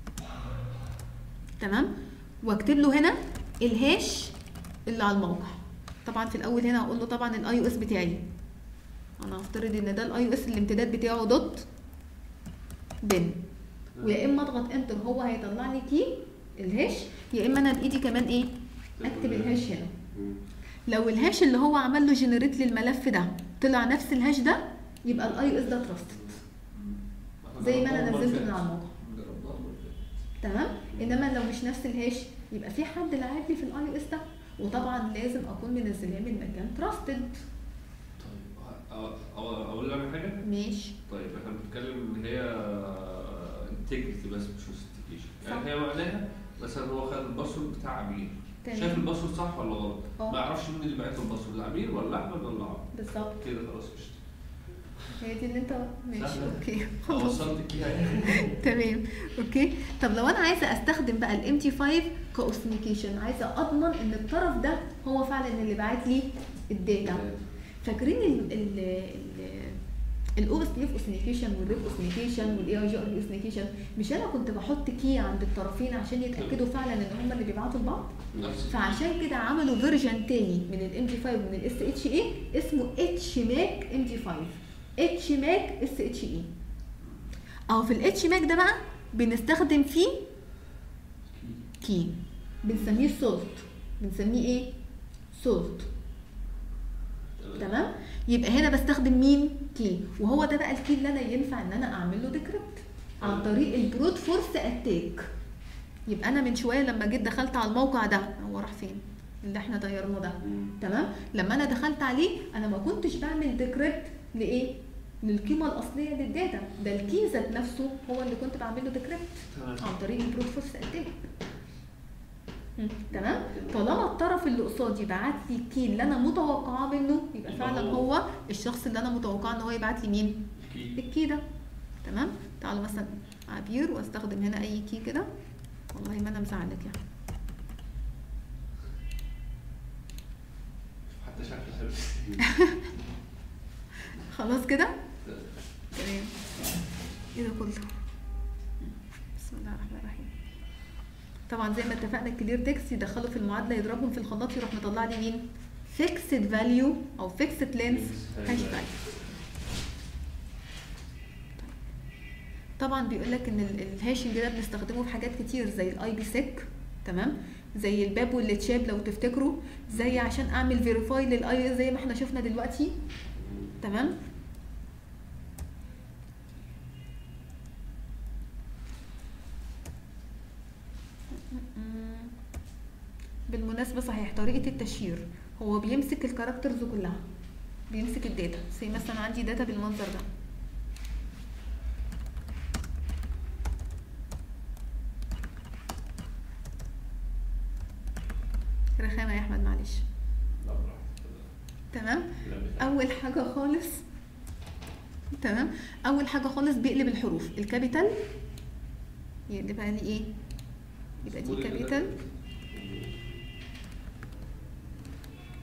تمام واكتب له هنا الهاش اللي على الموقع طبعا في الاول هنا هقول له طبعا الاي او اس بتاعي انا هفترض ان ده الاي او اس الامتداد بتاعه دوت بن ويا اما اضغط انتر هو هيطلع لي كي الهاش يا اما انا بايدي كمان ايه اكتب الهاش هنا مم. لو الهاش اللي هو عمل له جنريت للملف ده طلع نفس الهاش ده يبقى الاي او اس ده تراستد زي ما انا نزلته من على الموقع جربناها المرة اللي فاتت. تمام انما لو مش نفس الهاش يبقى في حد لاعب لي في الاي او اس ده وطبعا لازم اكون منزلاه من مكان تراستد طيب أ- أ- اقول لك حاجه ماشي طيب احنا بنتكلم ان هي انتجريتي بس مش اوثنتيكيشن صح. يعني هي معناها مثلا هو خد الباسورد بتاع عمير تمام. شايف الباسورد صح ولا غلط؟ اه. ما يعرفش مين اللي بعت له الباسورد العمير ولا احمد ولا عمرو بالظبط كده خلاص قشطه هي دي اللي انت ماشي سهلة. اوكي خلاص وصلتك ليها يعني تمام اوكي طب لو انا عايزه استخدم بقى الام تي 5 كاوثنيكيشن عايزه اضمن ان الطرف ده هو فعلا اللي باعت لي الداتا فاكرين ال ال ال الاو اس بي اف اوثنيكيشن والريب اوثنيكيشن والاي اي جي ار بي اوثنيكيشن مش انا كنت بحط كي عند الطرفين عشان يتاكدوا فعلا ان هم اللي بيبعتوا لبعض نفس فعشان كده عملوا فيرجن تاني من الام دي 5 ومن الاس اتش اي اسمه اتش ماك ام دي 5 اتش ماك اس اتش اي اهو في الاتش ماك ده بقى بنستخدم فيه كي بنسميه سولت بنسميه ايه سولت تمام يبقى هنا بستخدم مين كي وهو ده بقى الكي اللي انا ينفع ان انا اعمل له ديكريبت عن طريق البروت فورس اتاك يبقى انا من شويه لما جيت دخلت على الموقع ده هو راح فين اللي احنا طيرناه ده تمام لما انا دخلت عليه انا ما كنتش بعمل ديكريبت لايه للقيمه الاصليه للداتا ده الكي ذات نفسه هو اللي كنت بعمل له ديكريبت تمام عن طريق البروت فورس اتاك تمام طالما الطرف اللي قصادي بعت لي الكي اللي انا متوقعاه منه يبقى يبقى فعلا هو. هو الشخص اللي انا متوقعه ان هو يبعت لي مين الكي. الكي ده تمام تعالوا مثلا عبير واستخدم هنا اي كي كده والله ما انا مزعلك يعني حتى شكله حلو خلاص كده تمام ايه ده كله بسم الله الرحمن الرحيم طبعا زي ما اتفقنا الكلير تكست يدخله في المعادله يضربهم في الخلاط يروح مطلع لي مين فيكسد فاليو او فيكسد لينس Fixed هاش value. فاليو طبعا بيقول لك ان ال- الهاشنج ده بنستخدمه في حاجات كتير زي الاي بي سيك تمام زي الباب والتشاب لو تفتكروا زي عشان اعمل فيريفاي للاي زي ما احنا شفنا دلوقتي تمام بالمناسبة صحيح طريقة التشهير هو بيمسك الكاركترز كلها بيمسك الداتا زي مثلا عندي داتا بالمنظر ده رخامة يا أحمد معلش لا براحتك. تمام لا بتاع. اول حاجه خالص تمام اول حاجه خالص بيقلب الحروف الكابيتال يقلبها لي ايه يبقى دي قولي كده. كابيتال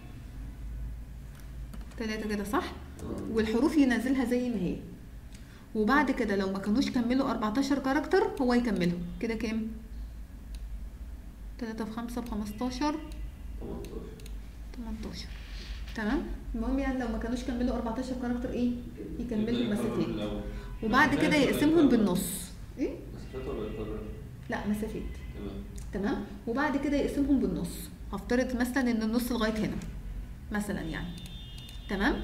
ثلاثة كده صح والحروف ينزلها زي ما هي وبعد كده لو ما كانوش كملوا 14 كاركتر هو يكملهم كده كام 3 في 5 ب 15 18 18 تمام المهم يعني لو ما كانوش كملوا 14 كاركتر ايه يكملوا المسافات الأول. وبعد كده مسافات ولا يقسمهم يكرر؟ بالنص ايه مسافات ولا يكرر؟ لا مسافات تمام تمام وبعد كده يقسمهم بالنص هفترض مثلا ان النص لغايه هنا مثلا يعني تمام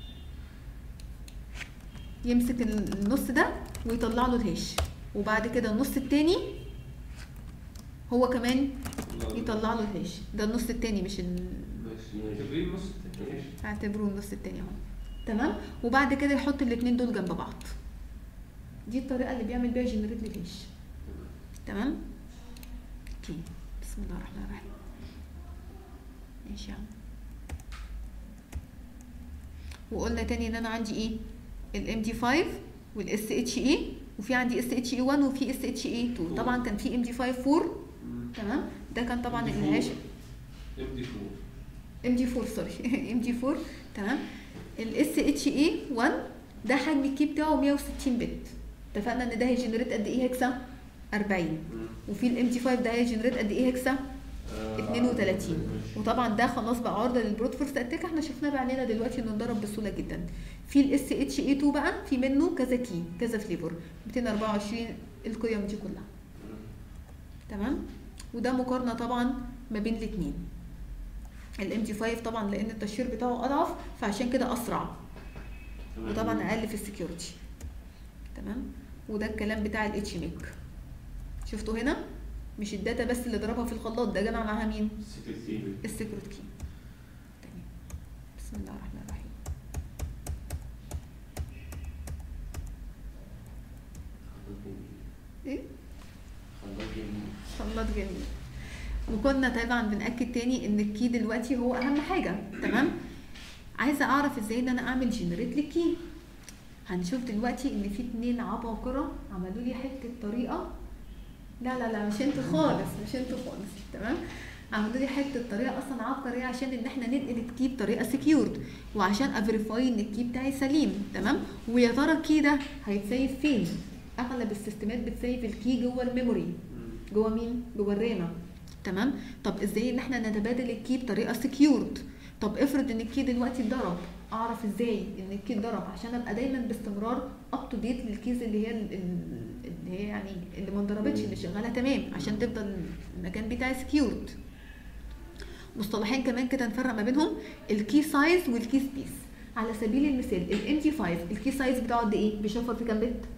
يمسك النص ده ويطلع له الهاش وبعد كده النص التاني هو كمان يطلع له الهاش ده النص التاني مش ال... ماشي نعتبرين نص التاني ماشي اعتبروه النص التاني اهو تمام وبعد كده يحط الاتنين دول جنب بعض دي الطريقه اللي بيعمل بيها جنريت للهاش تمام تمام اوكي بسم الله الرحمن الرحيم ماشي يا عم وقلنا تاني ان انا عندي ايه الام دي 5 والاس اتش اي وفي عندي اس اتش اي 1 وفي اس اتش اي 2 طبعا كان في ام دي 5 4 مم. تمام ده كان طبعا MD4. الهاش ام دي 4 ام دي 4 سوري ام دي 4 تمام الاس اتش اي 1 ده حجم الكي بتاعه 160 بت اتفقنا ان ده هيجنريت قد ايه هكسا 40 مم. وفي الام تي 5 ده هيجنريت قد ايه هكسا آه، 32 ماشي. وطبعا ده خلاص بقى عرضه للبروت فورس اتاك احنا شفناه بعينينا دلوقتي انه اتضرب بسهوله جدا في الاس اتش اي 2 بقى في منه كذا كي كذا فليفر 224 القيم دي كلها مم. تمام وده مقارنه طبعا ما بين الاثنين الام تي 5 طبعا لان التشهير بتاعه اضعف فعشان كده اسرع تمام. وطبعا اقل في السكيورتي تمام وده الكلام بتاع الاتش ميك شفتوا هنا مش الداتا بس اللي ضربها في الخلاط ده جمع معاها مين السكرتير. السكرت كي تمام بسم الله الرحمن الرحيم خلاط جميل. ايه خلاط جميل. خلاط جميل وكنا طبعا بنأكد تاني ان الكي دلوقتي هو اهم حاجة تمام عايزة اعرف ازاي ان انا اعمل جنريت للكي هنشوف دلوقتي ان في اتنين عباقرة عملوا لي حتة طريقة لا لا لا مش انتوا خالص مش انتوا خالص تمام عملوا لي حته طريقه اصلا عبقريه عشان ان احنا ننقل الكي بطريقه سكيورد وعشان افيريفاي ان الكي بتاعي سليم تمام ويا ترى الكي ده هيتسيف فين اغلب السيستمات بتسيف الكي جوه الميموري مم. جوه مين جوه الرامه تمام طب ازاي ان احنا نتبادل الكي بطريقه سكيورد طب افرض ان الكي دلوقتي اتضرب اعرف ازاي ان الكي اتضرب عشان ابقى دايما باستمرار اب تو ديت للكيز اللي هي ال- ال- اللي هي يعني اللي ما اتضربتش اللي شغاله تمام عشان تفضل المكان بتاعي سكيورد مصطلحين كمان كده نفرق ما بينهم الكي سايز والكي سبيس على سبيل المثال الام تي 5 الكي سايز بتاعه قد ايه بيشفر في كام بت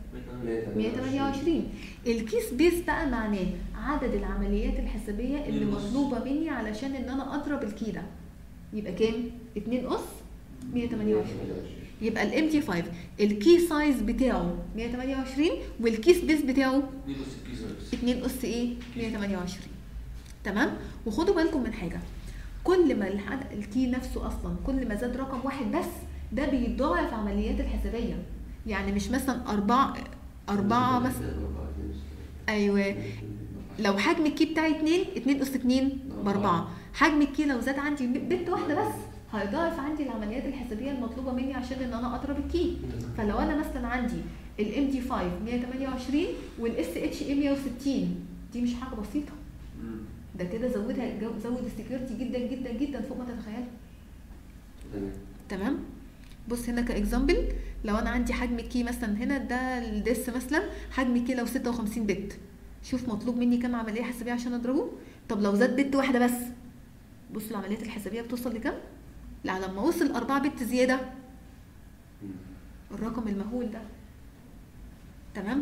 128 الكي سبيس بقى معناه عدد العمليات الحسابيه اللي اتنين أس. مطلوبه مني علشان ان انا اضرب الكي ده يبقى كام 2 اس 128 يبقى الام تي 5 الكي سايز بتاعه 128 والكي سبيس بتاعه اتنين نص كيس 2 اس ايه 128 تمام وخدوا بالكم من حاجه كل ما الحد- الكي نفسه اصلا كل ما زاد رقم واحد بس ده بيضاعف عمليات الحسابيه يعني مش مثلا أربعة أربعة مثلا أيوه لو حجم الكي بتاعي 2 2 اس 2 بأربعة حجم الكي لو زاد عندي بت واحدة بس هيضاعف عندي العمليات الحسابية المطلوبة مني عشان ان انا اضرب الكي فلو انا مثلا عندي الام دي 5 128 والاس اتش اي 160 دي مش حاجة بسيطة مم. ده كده زودها جو- زود السكيورتي جدا جدا جدا فوق ما تتخيل تمام تمام بص هنا كاكزامبل لو انا عندي حجم الكي مثلا هنا ده الدس مثلا حجم الكي لو 56 بت شوف مطلوب مني كام عمليه حسابيه عشان اضربه طب لو زاد بت واحده بس بص العمليات الحسابيه بتوصل لكام لا لما وصل 4 بت زياده مم. الرقم المهول ده تمام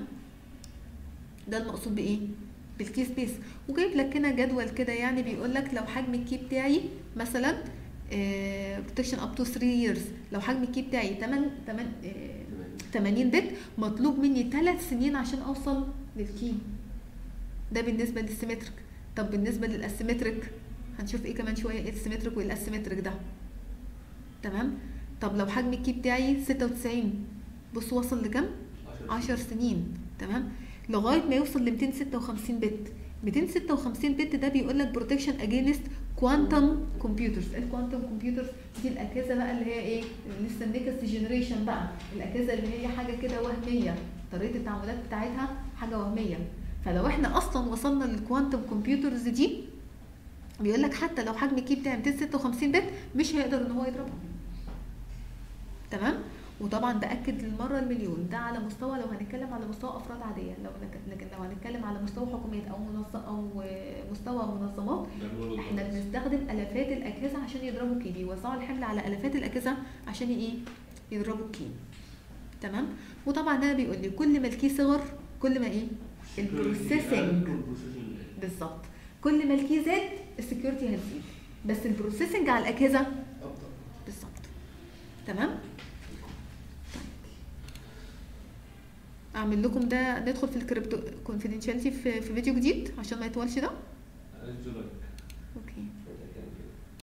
ده المقصود بايه بالكي سبيس وجايب لك هنا جدول كده يعني بيقول لك لو حجم الكي بتاعي مثلا بروتكشن اب تو 3 years لو حجم الكي بتاعي 8 8 تمام 80 بت مطلوب مني 3 سنين عشان اوصل للكي ده بالنسبه للسيمتريك طب بالنسبه للاسيمتريك هنشوف ايه كمان شويه ايه السيمتريك والاسيمتريك ده تمام طب لو حجم الكي بتاعي 96 بص وصل لكام 10 سنين تمام لغايه ما يوصل ل 256 بت 256 بت ده بيقول لك بروتكشن اجينست كوانتم كمبيوترز الكوانتم كمبيوترز دي الاجهزه بقى اللي هي ايه اللي لسه النكست جنريشن بقى الاجهزه اللي هي حاجه كده وهميه طريقه التعاملات بتاعتها حاجه وهميه فلو احنا اصلا وصلنا للكوانتم كمبيوترز دي بيقول لك حتى لو حجم الكي بتاعي 256 بت مش هيقدر ان هو يضربها تمام وطبعا باكد للمره المليون ده على مستوى لو هنتكلم على مستوى افراد عاديه لو لكن لو هنتكلم على مستوى حكومات او منظم او مستوى منظمات احنا بنستخدم الافات الاجهزه عشان يضربوا كي بيوزعوا الحمل على الافات الاجهزه عشان ايه يضربوا الكي تمام وطبعا ده بيقول لي كل ما الكي صغر كل ما ايه البروسيسنج بالظبط كل ما الكي زاد السكيورتي هتزيد بس البروسيسنج على الاجهزه ابطا بالظبط تمام اعمل لكم ده ندخل في الكريبتو كونفيدنشاليتي في, في فيديو جديد عشان ما يطولش ده عايز لك اوكي